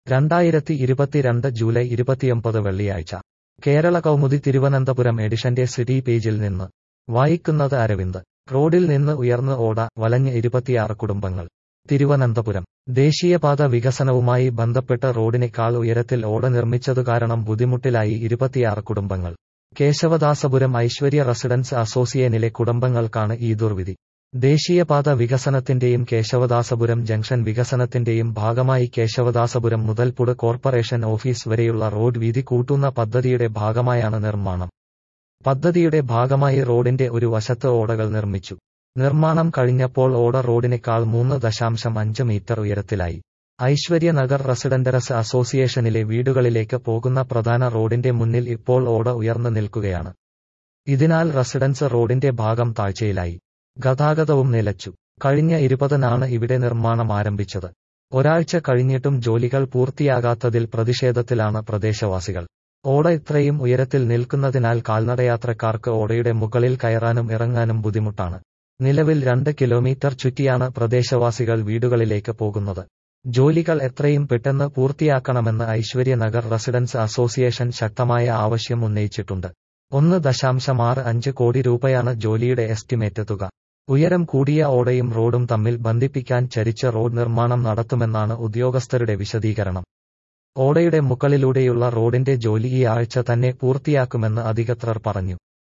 രണ്ടായിരത്തി ഇരുപത്തിരണ്ട് ജൂലൈ ഇരുപത്തിയൊമ്പത് വെള്ളിയാഴ്ച കേരള കൗമുദി തിരുവനന്തപുരം എഡിഷന്റെ സിറ്റി പേജിൽ നിന്ന് വായിക്കുന്നത് അരവിന്ദ് റോഡിൽ നിന്ന് ഉയർന്ന് ഓട വലഞ്ഞ് ഇരുപത്തിയാറ് കുടുംബങ്ങൾ തിരുവനന്തപുരം ദേശീയപാത വികസനവുമായി ബന്ധപ്പെട്ട് റോഡിനേക്കാൾ ഉയരത്തിൽ ഓട നിർമ്മിച്ചതു കാരണം ബുദ്ധിമുട്ടിലായി ഇരുപത്തിയാറ് കുടുംബങ്ങൾ കേശവദാസപുരം ഐശ്വര്യ റെസിഡൻസ് അസോസിയേഷനിലെ കുടുംബങ്ങൾക്കാണ് ഈ ദുർവിധി ദേശീയപാത വികസനത്തിന്റെയും കേശവദാസപുരം ജംഗ്ഷൻ വികസനത്തിന്റെയും ഭാഗമായി കേശവദാസപുരം മുതൽ പുട് കോർപ്പറേഷൻ ഓഫീസ് വരെയുള്ള റോഡ് വീതി കൂട്ടുന്ന പദ്ധതിയുടെ ഭാഗമായാണ് നിർമ്മാണം പദ്ധതിയുടെ ഭാഗമായി റോഡിന്റെ ഒരു വശത്ത് ഓടകൾ നിർമ്മിച്ചു നിർമ്മാണം കഴിഞ്ഞപ്പോൾ ഓട റോഡിനേക്കാൾ മൂന്ന് ദശാംശം അഞ്ച് മീറ്റർ ഉയരത്തിലായി ഐശ്വര്യ നഗർ റെസിഡന്ററസ് അസോസിയേഷനിലെ വീടുകളിലേക്ക് പോകുന്ന പ്രധാന റോഡിന്റെ മുന്നിൽ ഇപ്പോൾ ഓട ഉയർന്നു നിൽക്കുകയാണ് ഇതിനാൽ റെസിഡൻസ് റോഡിന്റെ ഭാഗം താഴ്ചയിലായി ഗതാഗതവും നിലച്ചു കഴിഞ്ഞ ഇരുപതിനാണ് ഇവിടെ നിർമ്മാണം ആരംഭിച്ചത് ഒരാഴ്ച കഴിഞ്ഞിട്ടും ജോലികൾ പൂർത്തിയാകാത്തതിൽ പ്രതിഷേധത്തിലാണ് പ്രദേശവാസികൾ ഓട ഇത്രയും ഉയരത്തിൽ നിൽക്കുന്നതിനാൽ കാൽനടയാത്രക്കാർക്ക് ഓടയുടെ മുകളിൽ കയറാനും ഇറങ്ങാനും ബുദ്ധിമുട്ടാണ് നിലവിൽ രണ്ട് കിലോമീറ്റർ ചുറ്റിയാണ് പ്രദേശവാസികൾ വീടുകളിലേക്ക് പോകുന്നത് ജോലികൾ എത്രയും പെട്ടെന്ന് പൂർത്തിയാക്കണമെന്ന് ഐശ്വര്യ നഗർ റെസിഡൻസ് അസോസിയേഷൻ ശക്തമായ ആവശ്യം ഉന്നയിച്ചിട്ടുണ്ട് ഒന്ന് ദശാംശം ആറ് അഞ്ച് കോടി രൂപയാണ് ജോലിയുടെ എസ്റ്റിമേറ്റ് തുക ഉയരം കൂടിയ ഓടയും റോഡും തമ്മിൽ ബന്ധിപ്പിക്കാൻ ചരിച്ച റോഡ് നിർമ്മാണം നടത്തുമെന്നാണ് ഉദ്യോഗസ്ഥരുടെ വിശദീകരണം ഓടയുടെ മുകളിലൂടെയുള്ള റോഡിന്റെ ജോലി ഈ ആഴ്ച തന്നെ പൂർത്തിയാക്കുമെന്ന് അധികൃതർ പറഞ്ഞു